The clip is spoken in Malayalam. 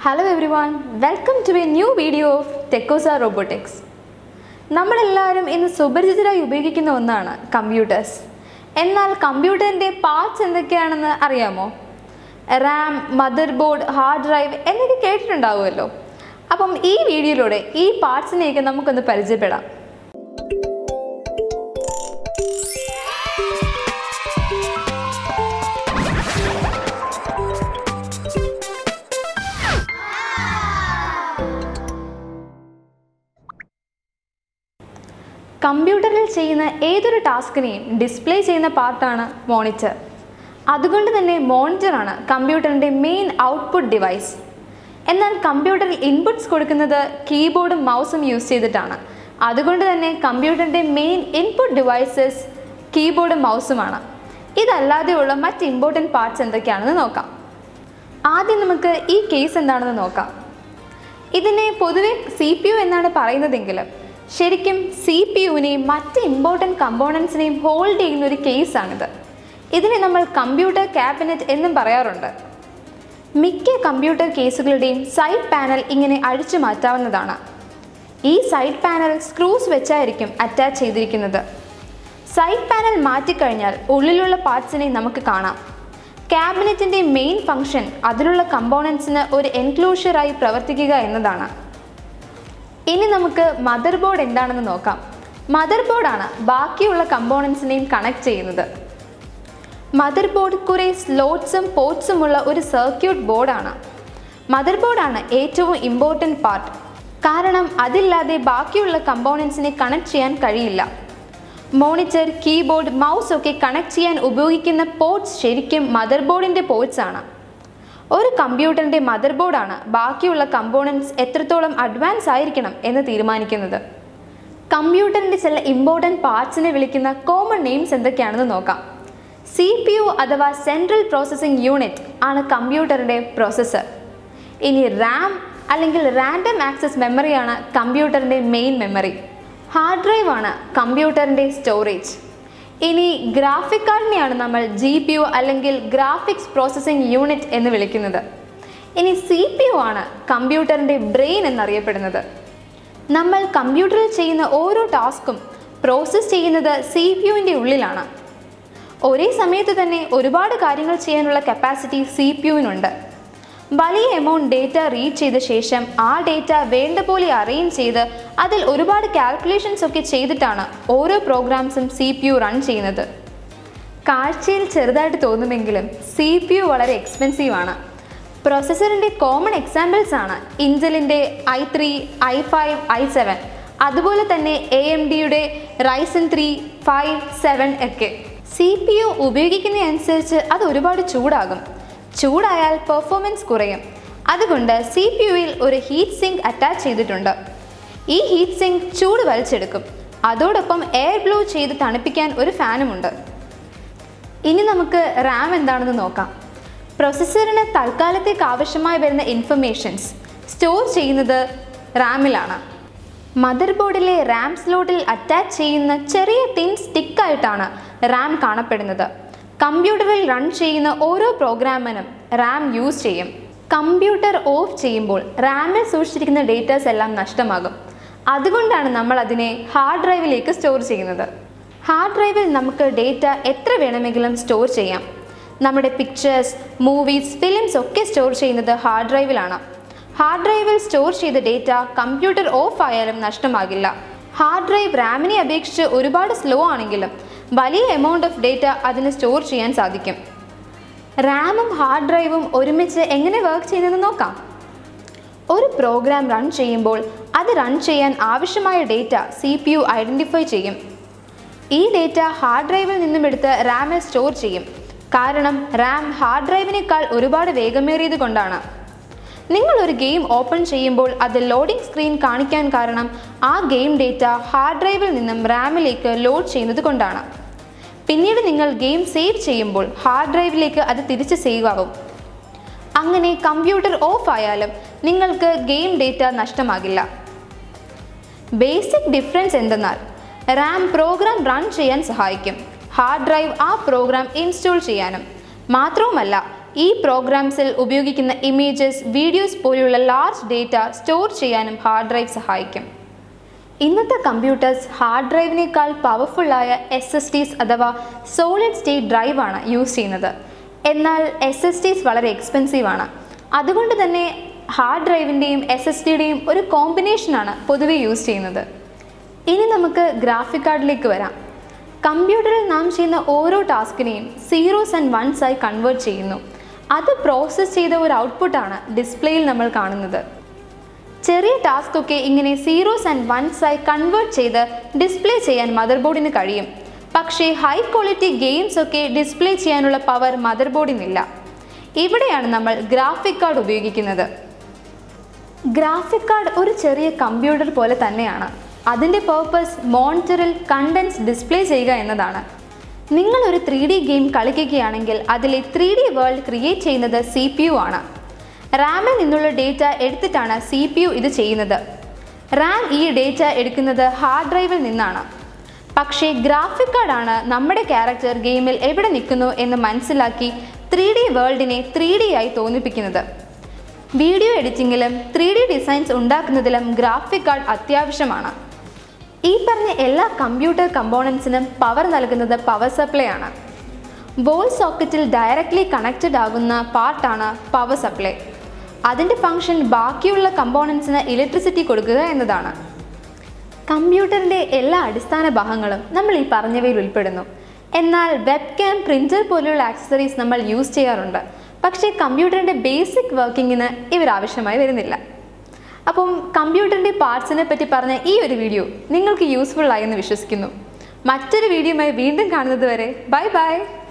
hello everyone welcome to a new video of Tekosa robotics നമ്മളെല്ലാവരും ഇന്ന് സുപരിചിതരായി ഉപയോഗിക്കുന്ന ഒന്നാണ് കമ്പ്യൂട്ടേഴ്സ് എന്നാൽ കമ്പ്യൂട്ടറിൻ്റെ പാർട്സ് എന്തൊക്കെയാണെന്ന് അറിയാമോ RAM motherboard hard drive എന്നൊക്കെ കേട്ടിട്ടുണ്ടാവുമല്ലോ അപ്പം ഈ വീഡിയോയിലൂടെ ഈ പാർട്സിനെയൊക്കെ നമുക്കൊന്ന് പരിചയപ്പെടാം കമ്പ്യൂട്ടറിൽ ചെയ്യുന്ന ഏതൊരു ടാസ്കിനെയും ഡിസ്പ്ലേ ചെയ്യുന്ന പാർട്ടാണ് മോണിറ്റർ അതുകൊണ്ട് തന്നെ മോണിറ്ററാണ് കമ്പ്യൂട്ടറിൻ്റെ മെയിൻ ഔട്ട്പുട്ട് ഡിവൈസ് എന്നാൽ കമ്പ്യൂട്ടറിൽ ഇൻപുട്സ് കൊടുക്കുന്നത് കീബോർഡും മൗസും യൂസ് ചെയ്തിട്ടാണ് അതുകൊണ്ട് തന്നെ കമ്പ്യൂട്ടറിൻ്റെ മെയിൻ ഇൻപുട്ട് ഡിവൈസസ് കീബോർഡും മൗസുമാണ് ഇതല്ലാതെയുള്ള മറ്റ് ഇമ്പോർട്ടൻറ്റ് പാർട്സ് എന്തൊക്കെയാണെന്ന് നോക്കാം ആദ്യം നമുക്ക് ഈ കേസ് എന്താണെന്ന് നോക്കാം ഇതിനെ പൊതുവെ സി പി യു എന്നാണ് പറയുന്നതെങ്കിലും ശരിക്കും സി പി യുവിനെയും മറ്റ് ഇമ്പോർട്ടൻറ്റ് കമ്പോണൻസിനെയും ഹോൾഡ് ചെയ്യുന്ന ഒരു കേസാണിത് ഇതിനെ നമ്മൾ കമ്പ്യൂട്ടർ ക്യാബിനറ്റ് എന്നും പറയാറുണ്ട് മിക്ക കമ്പ്യൂട്ടർ കേസുകളുടെയും സൈഡ് പാനൽ ഇങ്ങനെ അഴിച്ചു മാറ്റാവുന്നതാണ് ഈ സൈഡ് പാനൽ സ്ക്രൂസ് വെച്ചായിരിക്കും അറ്റാച്ച് ചെയ്തിരിക്കുന്നത് സൈഡ് പാനൽ മാറ്റിക്കഴിഞ്ഞാൽ ഉള്ളിലുള്ള പാർട്സിനെ നമുക്ക് കാണാം ക്യാബിനറ്റിൻ്റെ മെയിൻ ഫംഗ്ഷൻ അതിലുള്ള കമ്പോണൻസിന് ഒരു എൻക്ലോഷറായി പ്രവർത്തിക്കുക എന്നതാണ് ഇനി നമുക്ക് മദർ ബോർഡ് എന്താണെന്ന് നോക്കാം മദർ ബോർഡാണ് ബാക്കിയുള്ള കമ്പോണൻസിനെയും കണക്ട് ചെയ്യുന്നത് മദർ ബോർഡ് കുറേ സ്ലോട്ട്സും പോർട്സും ഉള്ള ഒരു സർക്യൂട്ട് ബോർഡാണ് മദർ ബോർഡാണ് ഏറ്റവും ഇമ്പോർട്ടൻറ്റ് പാർട്ട് കാരണം അതില്ലാതെ ബാക്കിയുള്ള കമ്പോണൻസിനെ കണക്ട് ചെയ്യാൻ കഴിയില്ല മോണിറ്റർ കീബോർഡ് മൗസ് ഒക്കെ കണക്ട് ചെയ്യാൻ ഉപയോഗിക്കുന്ന പോർട്സ് ശരിക്കും മദർ ബോർഡിൻ്റെ പോർട്സ് ആണ് ഒരു കമ്പ്യൂട്ടറിൻ്റെ മദർ ബോർഡാണ് ബാക്കിയുള്ള കമ്പോണൻസ് എത്രത്തോളം അഡ്വാൻസ് ആയിരിക്കണം എന്ന് തീരുമാനിക്കുന്നത് കമ്പ്യൂട്ടറിൻ്റെ ചില ഇമ്പോർട്ടൻറ്റ് പാർട്സിനെ വിളിക്കുന്ന കോമൺ നെയിംസ് എന്തൊക്കെയാണെന്ന് നോക്കാം സി പി യു അഥവാ സെൻട്രൽ പ്രോസസ്സിംഗ് യൂണിറ്റ് ആണ് കമ്പ്യൂട്ടറിൻ്റെ പ്രോസസ്സർ ഇനി റാം അല്ലെങ്കിൽ റാൻഡം ആക്സസ് മെമ്മറിയാണ് കമ്പ്യൂട്ടറിൻ്റെ മെയിൻ മെമ്മറി ഹാർഡ് ഡ്രൈവ് ആണ് കമ്പ്യൂട്ടറിൻ്റെ സ്റ്റോറേജ് ഇനി ഗ്രാഫിക് കാർഡിനെയാണ് നമ്മൾ ജി പി യു അല്ലെങ്കിൽ ഗ്രാഫിക്സ് പ്രോസസ്സിംഗ് യൂണിറ്റ് എന്ന് വിളിക്കുന്നത് ഇനി സി പി യു ആണ് കമ്പ്യൂട്ടറിൻ്റെ ബ്രെയിൻ എന്നറിയപ്പെടുന്നത് നമ്മൾ കമ്പ്യൂട്ടറിൽ ചെയ്യുന്ന ഓരോ ടാസ്കും പ്രോസസ്സ് ചെയ്യുന്നത് സി പി യുവിൻ്റെ ഉള്ളിലാണ് ഒരേ സമയത്ത് തന്നെ ഒരുപാട് കാര്യങ്ങൾ ചെയ്യാനുള്ള കപ്പാസിറ്റി സി പി യുവിനുണ്ട് വലിയ എമൗണ്ട് ഡേറ്റ റീഡ് ചെയ്ത ശേഷം ആ ഡേറ്റ വേണ്ട പോലെ അറേഞ്ച് ചെയ്ത് അതിൽ ഒരുപാട് കാൽക്കുലേഷൻസ് ഒക്കെ ചെയ്തിട്ടാണ് ഓരോ പ്രോഗ്രാംസും സി പി യു റൺ ചെയ്യുന്നത് കാഴ്ചയിൽ ചെറുതായിട്ട് തോന്നുമെങ്കിലും സി പി യു വളരെ എക്സ്പെൻസീവ് ആണ് പ്രൊസസ്സറിൻ്റെ കോമൺ എക്സാമ്പിൾസ് ആണ് ഇൻറ്റലിൻ്റെ I three I five I seven അതുപോലെ തന്നെ എ എം ഡിയുടെ റൈസൻ ത്രീ ഫൈവ് സെവൻ ഒക്കെ സി പി യു ഉപയോഗിക്കുന്നതനുസരിച്ച് അത് ഒരുപാട് ചൂടാകും ചൂടായാൽ പെർഫോമൻസ് കുറയും അതുകൊണ്ട് സി പി യുവിൽ ഒരു ഹീറ്റ് സിങ്ക് അറ്റാച്ച് ചെയ്തിട്ടുണ്ട് ഈ ഹീറ്റ് സിങ്ക് ചൂട് വലിച്ചെടുക്കും അതോടൊപ്പം എയർ ബ്ലോ ചെയ്ത് തണുപ്പിക്കാൻ ഒരു ഫാനുമുണ്ട് ഇനി നമുക്ക് റാം എന്താണെന്ന് നോക്കാം പ്രൊസസ്സറിന് തൽക്കാലത്തേക്ക് ആവശ്യമായി വരുന്ന ഇൻഫർമേഷൻസ് സ്റ്റോർ ചെയ്യുന്നത് റാമിലാണ് മദർ ബോർഡിലെ റാം സ്ലോട്ടിൽ അറ്റാച്ച് ചെയ്യുന്ന ചെറിയ തിൻ സ്റ്റിക്കായിട്ടാണ് റാം കാണപ്പെടുന്നത് കമ്പ്യൂട്ടറിൽ റൺ ചെയ്യുന്ന ഓരോ പ്രോഗ്രാമിനും റാം യൂസ് ചെയ്യും കമ്പ്യൂട്ടർ ഓഫ് ചെയ്യുമ്പോൾ റാമിൽ സൂക്ഷിച്ചിരിക്കുന്ന ഡേറ്റാസ് എല്ലാം നഷ്ടമാകും അതുകൊണ്ടാണ് നമ്മൾ അതിനെ ഹാർഡ് ഡ്രൈവിലേക്ക് സ്റ്റോർ ചെയ്യുന്നത് ഹാർഡ് ഡ്രൈവിൽ നമുക്ക് ഡേറ്റ എത്ര വേണമെങ്കിലും സ്റ്റോർ ചെയ്യാം നമ്മുടെ പിക്ചേഴ്സ് മൂവീസ് ഫിലിംസ് ഒക്കെ സ്റ്റോർ ചെയ്യുന്നത് ഹാർഡ് ഡ്രൈവിലാണ് ഹാർഡ് ഡ്രൈവിൽ സ്റ്റോർ ചെയ്ത ഡേറ്റ കമ്പ്യൂട്ടർ ഓഫ് ആയാലും നഷ്ടമാകില്ല ഹാർഡ് ഡ്രൈവ് റാമിനെ അപേക്ഷിച്ച് ഒരുപാട് സ്ലോ ആണെങ്കിലും വലിയ എമൗണ്ട് ഓഫ് ഡേറ്റ അതിന് സ്റ്റോർ ചെയ്യാൻ സാധിക്കും റാമും ഹാർഡ് ഡ്രൈവും ഒരുമിച്ച് എങ്ങനെ വർക്ക് ചെയ്യുന്നതെന്ന് നോക്കാം ഒരു പ്രോഗ്രാം റൺ ചെയ്യുമ്പോൾ അത് റൺ ചെയ്യാൻ ആവശ്യമായ data C P U identify ചെയ്യും ഈ ഡേറ്റ ഹാർഡ് ഡ്രൈവിൽ നിന്നും എടുത്ത് റാമിൽ സ്റ്റോർ ചെയ്യും കാരണം റാം ഹാർഡ് ഡ്രൈവിനേക്കാൾ ഒരുപാട് വേഗമേറിയത് കൊണ്ടാണ് നിങ്ങൾ ഒരു ഗെയിം ഓപ്പൺ ചെയ്യുമ്പോൾ അത് ലോഡിംഗ് സ്ക്രീൻ കാണിക്കാൻ കാരണം ആ ഗെയിം ഡേറ്റ ഹാർഡ് ഡ്രൈവിൽ നിന്നും റാമിലേക്ക് ലോഡ് ചെയ്യുന്നത് കൊണ്ടാണ് പിന്നീട് നിങ്ങൾ ഗെയിം സേവ് ചെയ്യുമ്പോൾ ഹാർഡ് ഡ്രൈവിലേക്ക് അത് തിരിച്ച് സേവ് ആവും അങ്ങനെ കമ്പ്യൂട്ടർ ഓഫ് ആയാലും നിങ്ങൾക്ക് ഗെയിം ഡേറ്റ നഷ്ടമാകില്ല ബേസിക് ഡിഫറൻസ് എന്തെന്നാൽ റാം പ്രോഗ്രാം റൺ ചെയ്യാൻ സഹായിക്കും ഹാർഡ് ഡ്രൈവ് ആ പ്രോഗ്രാം ഇൻസ്റ്റാൾ ചെയ്യാനും മാത്രവുമല്ല ഈ പ്രോഗ്രാംസിൽ ഉപയോഗിക്കുന്ന ഇമേജസ് വീഡിയോസ് പോലെയുള്ള ലാർജ് ഡേറ്റ സ്റ്റോർ ചെയ്യാനും ഹാർഡ് ഡ്രൈവ് സഹായിക്കും ഇന്നത്തെ കമ്പ്യൂട്ടേഴ്സ് ഹാർഡ് ഡ്രൈവിനേക്കാൾ പവർഫുള്ളായ എസ് എസ് ടിസ് അഥവാ സോളിഡ് സ്റ്റേറ്റ് ഡ്രൈവാണ് യൂസ് ചെയ്യുന്നത് എന്നാൽ എസ് എസ് ടിസ് വളരെ എക്സ്പെൻസീവ് ആണ് അതുകൊണ്ട് തന്നെ ഹാർഡ് ഡ്രൈവിൻ്റെയും എസ് എസ് ടിയുടെയും ഒരു കോമ്പിനേഷനാണ് പൊതുവെ യൂസ് ചെയ്യുന്നത് ഇനി നമുക്ക് ഗ്രാഫിക് കാർഡിലേക്ക് വരാം കമ്പ്യൂട്ടറിൽ നാം ചെയ്യുന്ന ഓരോ ടാസ്കിനെയും സീറോസ് ആൻഡ് വൺസ് ആയി കൺവേർട്ട് ചെയ്യുന്നു അത് പ്രോസസ്സ് ചെയ്ത ഒരു ഔട്ട്പുട്ടാണ് ഡിസ്പ്ലേയിൽ നമ്മൾ കാണുന്നത് ചെറിയ ടാസ്ക് ഒക്കെ ഇങ്ങനെ സീറോസ് ആൻഡ് വൺസ് ആയി കൺവേർട്ട് ചെയ്ത് ഡിസ്പ്ലേ ചെയ്യാൻ മദർ ബോർഡിന് കഴിയും പക്ഷേ ഹൈ ക്വാളിറ്റി ഗെയിംസ് ഒക്കെ ഡിസ്പ്ലേ ചെയ്യാനുള്ള പവർ മദർ ബോർഡിനില്ല ഇവിടെയാണ് നമ്മൾ ഗ്രാഫിക് കാർഡ് ഉപയോഗിക്കുന്നത് ഗ്രാഫിക് കാർഡ് ഒരു ചെറിയ കമ്പ്യൂട്ടർ പോലെ തന്നെയാണ് അതിൻ്റെ പേർപ്പസ് മോണിറ്ററിൽ കണ്ടൻസ് ഡിസ്പ്ലേ ചെയ്യുക എന്നതാണ് നിങ്ങൾ ഒരു ത്രീ ഡി ഗെയിം കളിക്കുകയാണെങ്കിൽ അതിലെ ത്രീ ഡി വേൾഡ് ക്രിയേറ്റ് ചെയ്യുന്നത് സി പി യു ആണ് റാമിൽ നിന്നുള്ള ഡേറ്റ എടുത്തിട്ടാണ് സി പി യു ഇത് ചെയ്യുന്നത് റാം ഈ ഡേറ്റ എടുക്കുന്നത് ഹാർഡ് ഡ്രൈവിൽ നിന്നാണ് പക്ഷേ ഗ്രാഫിക് കാർഡാണ് നമ്മുടെ ക്യാരക്ടർ ഗെയിമിൽ എവിടെ നിൽക്കുന്നു എന്ന് മനസ്സിലാക്കി ത്രീ ഡി വേൾഡിനെ ത്രീ ഡി ആയി തോന്നിപ്പിക്കുന്നത് വീഡിയോ എഡിറ്റിങ്ങിലും ത്രീ ഡി ഡിസൈൻസ് ഉണ്ടാക്കുന്നതിലും ഗ്രാഫിക് കാർഡ് അത്യാവശ്യമാണ് ഈ പറഞ്ഞ എല്ലാ കമ്പ്യൂട്ടർ കമ്പോണൻസിനും പവർ നൽകുന്നത് പവർ സപ്ലൈ ആണ് വോൾ സോക്കറ്റിൽ ഡയറക്റ്റ്ലി കണക്റ്റഡ് ആകുന്ന പാർട്ടാണ് പവർ സപ്ലൈ അതിൻ്റെ ഫംഗ്ഷൻ ബാക്കിയുള്ള കമ്പോണൻസിന് ഇലക്ട്രിസിറ്റി കൊടുക്കുക എന്നതാണ് കമ്പ്യൂട്ടറിൻ്റെ എല്ലാ അടിസ്ഥാന ഭാഗങ്ങളും നമ്മൾ ഈ പറഞ്ഞവയിൽ ഉൾപ്പെടുന്നു എന്നാൽ വെബ് ക്യാം പ്രിൻ്റർ പോലെയുള്ള ആക്സസറീസ് നമ്മൾ യൂസ് ചെയ്യാറുണ്ട് പക്ഷേ കമ്പ്യൂട്ടറിൻ്റെ ബേസിക് വർക്കിങ്ങിന് ഇവർ ആവശ്യമായി വരുന്നില്ല അപ്പം കമ്പ്യൂട്ടറിൻ്റെ പാർട്സിനെ പറ്റി പറഞ്ഞ ഈ ഒരു വീഡിയോ നിങ്ങൾക്ക് യൂസ്ഫുൾ ആയി എന്ന് വിശ്വസിക്കുന്നു മറ്റൊരു വീഡിയോയുമായി വീണ്ടും കാണുന്നത് വരെ ബൈ ബൈ